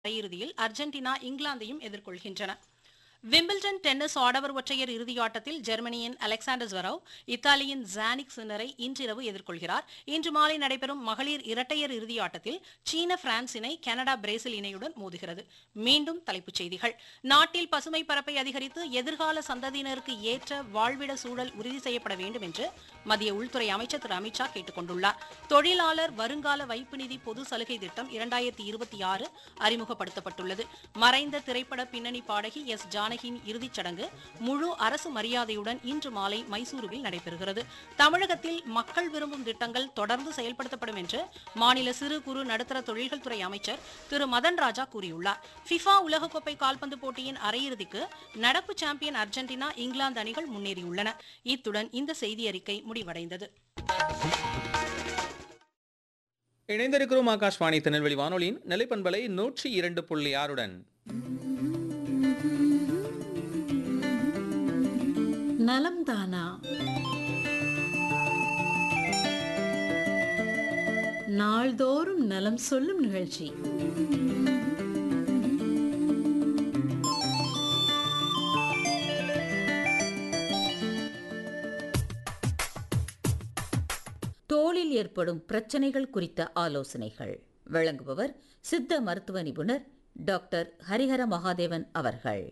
அரையிறுதியில் அர்ஜென்டினா இங்கிலாந்தையும் எதிர்கொள்கின்றன Wimbledon tennis ஆடவர் ஒற்றையர் இறுதியாட்டத்தில் ஜெர்மனியின் அலெக்சாண்டர் ஜெரவ் இத்தாலியின் ஜானிக் சின்னரை இன்றிரவு எதிர்கொள்கிறார் இன்று மாலை நடைபெறும் மகளிர் இரட்டையர் இறுதியாட்டத்தில் சீன பிரான்ஸ் இணை கனடா பிரேசில் இணையுடன் மோதுகிறது மீண்டும் தலைப்புச் செய்திகள் நாட்டில் பசுமை பரப்பை அதிகரித்து எதிர்கால சந்ததியினருக்கு ஏற்ற வாழ்விட சூழல் உறுதி செய்யப்பட வேண்டும் என்று மத்திய உள்துறை அமைச்சர் திரு அமித்ஷா கேட்டுக் கொண்டுள்ளார் தொழிலாளர் வருங்கால வைப்பு நிதி பொது சலுகை திட்டம் இரண்டாயிரத்தி இருபத்தி ஆறு அறிமுகப்படுத்தப்பட்டுள்ளது மறைந்த திரைப்பட பின்னணி பாடகி எஸ் ஜானகியின் இறுதிச் சடங்கு முழு அரசு மரியாதையுடன் இன்று மாலை மைசூருவில் நடைபெறுகிறது தமிழகத்தில் மக்கள் விரும்பும் திட்டங்கள் தொடர்ந்து செயல்படுத்தப்படும் என்று மாநில சிறு குறு நடுத்தர தொழில்கள் துறை அமைச்சர் திரு மதன் ராஜா கூறியுள்ளார் ஃபிஃபா உலகக்கோப்பை கால்பந்து போட்டியின் அரையிறுதிக்கு நடப்பு சாம்பியன் அர்ஜென்டினா இங்கிலாந்து அணிகள் முன்னேறியுள்ளன இத்துடன் இந்த செய்தி அறிக்கை முடிவடைந்தது இணைந்திருக்கிறோம் ஆகாஷ்வாணி திருநெல்வேலி வானொலியின் நிலைப்பண்பலை நூற்றி இரண்டு புள்ளி ஆறுடன் நலம் தானா நாள்தோறும் நலம் சொல்லும் நிகழ்ச்சி தோலில் ஏற்படும் பிரச்சனைகள் குறித்த ஆலோசனைகள் வழங்குபவர் சித்த மருத்துவ நிபுணர் டாக்டர் ஹரிஹர மகாதேவன் அவர்கள்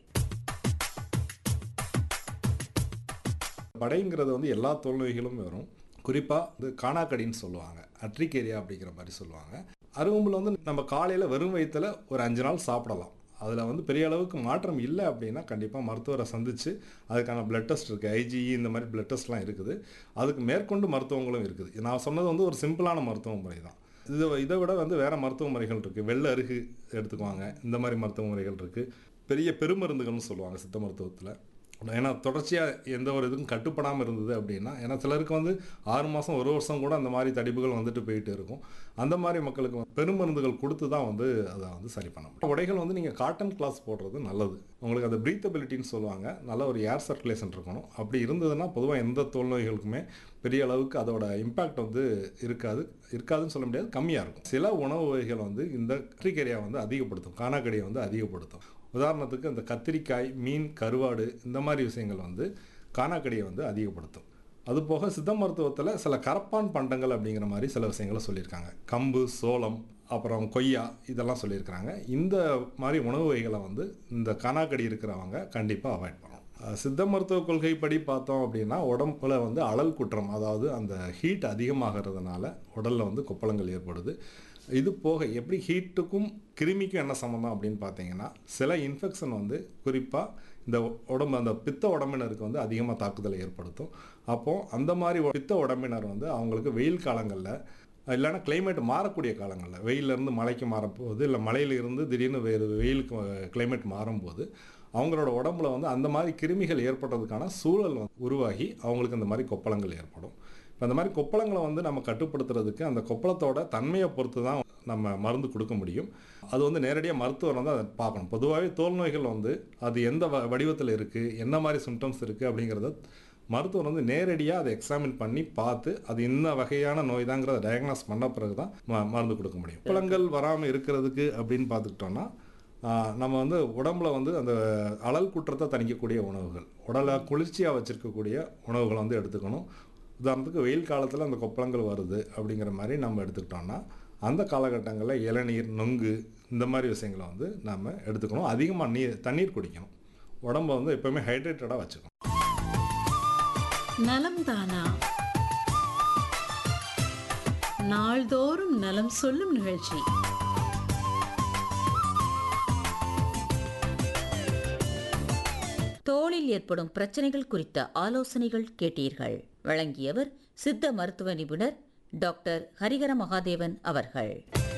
படைங்கிறது வந்து எல்லா தோல்நோய்களும் வரும் குறிப்பாக வந்து காணாக்கடின்னு சொல்லுவாங்க அட்ரிகேரியா அப்படிங்கிற மாதிரி சொல்லுவாங்க அருகம்புல் வந்து நம்ம காலையில் வெறும் வயிற்றுல ஒரு அஞ்சு நாள் சாப்பிடலாம் அதில் வந்து பெரிய அளவுக்கு மாற்றம் இல்லை அப்படின்னா கண்டிப்பாக மருத்துவரை சந்தித்து அதுக்கான பிளட் டெஸ்ட் இருக்குது ஐஜிஇ இந்த மாதிரி பிளட் டெஸ்ட்லாம் இருக்குது அதுக்கு மேற்கொண்டு மருத்துவங்களும் இருக்குது நான் சொன்னது வந்து ஒரு சிம்பிளான மருத்துவ முறை தான் இது இதை விட வந்து வேறு மருத்துவ முறைகள் இருக்குது வெள்ளை அருகு எடுத்துக்குவாங்க இந்த மாதிரி மருத்துவ முறைகள் இருக்குது பெரிய பெருமருந்துகள்னு சொல்லுவாங்க சித்த மருத்துவத்தில் ஏன்னா தொடர்ச்சியாக எந்த ஒரு இதுக்கும் கட்டுப்படாமல் இருந்தது அப்படின்னா ஏன்னா சிலருக்கு வந்து ஆறு மாதம் ஒரு வருஷம் கூட அந்த மாதிரி தடிப்புகள் வந்துட்டு போயிட்டு இருக்கும் அந்த மாதிரி மக்களுக்கு வந்து பெருமருந்துகள் கொடுத்து தான் வந்து அதை வந்து சரி பண்ண முடியும் உடைகள் வந்து நீங்கள் காட்டன் கிளாஸ் போடுறது நல்லது உங்களுக்கு அந்த ப்ரீத்தபிலிட்டின்னு சொல்லுவாங்க நல்ல ஒரு ஏர் சர்க்குலேஷன் இருக்கணும் அப்படி இருந்ததுன்னா பொதுவாக எந்த தோல் நோய்களுக்குமே பெரிய அளவுக்கு அதோட இம்பேக்ட் வந்து இருக்காது இருக்காதுன்னு சொல்ல முடியாது கம்மியாக இருக்கும் சில உணவு வகைகள் வந்து இந்த கத்திரிக்கரையை வந்து அதிகப்படுத்தும் காணாக்கடியை வந்து அதிகப்படுத்தும் உதாரணத்துக்கு இந்த கத்திரிக்காய் மீன் கருவாடு இந்த மாதிரி விஷயங்கள் வந்து காணாக்கடியை வந்து அதிகப்படுத்தும் அதுபோக சித்த மருத்துவத்தில் சில கரப்பான் பண்டங்கள் அப்படிங்கிற மாதிரி சில விஷயங்களை சொல்லியிருக்காங்க கம்பு சோளம் அப்புறம் கொய்யா இதெல்லாம் சொல்லியிருக்கிறாங்க இந்த மாதிரி உணவு வகைகளை வந்து இந்த காணாக்கடி இருக்கிறவங்க கண்டிப்பாக அவாய்ட் பண்ணணும் அஹ் சித்த மருத்துவ கொள்கைப்படி பார்த்தோம் அப்படின்னா உடம்புல வந்து அழல் குற்றம் அதாவது அந்த ஹீட் அதிகமாகிறதுனால உடலில் வந்து கொப்பளங்கள் ஏற்படுது இது போக எப்படி ஹீட்டுக்கும் கிருமிக்கும் என்ன சம்மந்தம் அப்படின்னு பார்த்தீங்கன்னா சில இன்ஃபெக்ஷன் வந்து குறிப்பாக இந்த உடம்பு அந்த பித்த உடம்பினருக்கு வந்து அதிகமாக தாக்குதலை ஏற்படுத்தும் அப்போது அந்த மாதிரி பித்த உடம்பினர் வந்து அவங்களுக்கு வெயில் காலங்களில் இல்லைன்னா கிளைமேட் மாறக்கூடிய காலங்களில் வெயிலேருந்து மழைக்கு மாறப்போகுது இல்லை மழையிலிருந்து திடீர்னு வேறு வெயிலுக்கு கிளைமேட் மாறும்போது அவங்களோட உடம்புல வந்து அந்த மாதிரி கிருமிகள் ஏற்படுறதுக்கான சூழல் வந்து உருவாகி அவங்களுக்கு அந்த மாதிரி கொப்பளங்கள் ஏற்படும் இப்போ அந்த மாதிரி கொப்பளங்களை வந்து நம்ம கட்டுப்படுத்துறதுக்கு அந்த கொப்பளத்தோட தன்மையை பொறுத்து தான் நம்ம மருந்து கொடுக்க முடியும் அது வந்து நேரடியாக மருத்துவர் வந்து அதை பார்க்கணும் பொதுவாகவே தோல் நோய்கள் வந்து அது எந்த வ வடிவத்தில் இருக்குது என்ன மாதிரி சிம்டம்ஸ் இருக்குது அப்படிங்கிறத மருத்துவர் வந்து நேரடியாக அதை எக்ஸாமின் பண்ணி பார்த்து அது இந்த வகையான நோய் தாங்கிறத டயக்னாஸ் பண்ண பிறகு தான் ம மருந்து கொடுக்க முடியும் கொப்பளங்கள் வராமல் இருக்கிறதுக்கு அப்படின்னு பார்த்துக்கிட்டோன்னா ஆஹ் நம்ம வந்து உடம்புல வந்து அந்த அழல் குற்றத்தை தணிக்கக்கூடிய உணவுகள் உடலை குளிர்ச்சியாக வச்சுருக்கக்கூடிய உணவுகளை வந்து எடுத்துக்கணும் உதாரணத்துக்கு வெயில் காலத்தில் அந்த கொப்பளங்கள் வருது அப்படிங்கிற மாதிரி நம்ம எடுத்துக்கிட்டோம்னா அந்த காலகட்டங்களில் இளநீர் நொங்கு இந்த மாதிரி விஷயங்களை வந்து நம்ம எடுத்துக்கணும் அதிகமாக நீர் தண்ணீர் குடிக்கணும் உடம்பை வந்து எப்போவுமே ஹைட்ரேட்டடாக வச்சுக்கணும் நலம் தானா நாள்தோறும் நலம் சொல்லும் நிகழ்ச்சி தோலில் ஏற்படும் பிரச்சனைகள் குறித்த ஆலோசனைகள் கேட்டீர்கள் வழங்கியவர் சித்த மருத்துவ நிபுணர் டாக்டர் ஹரிஹர மகாதேவன் அவர்கள்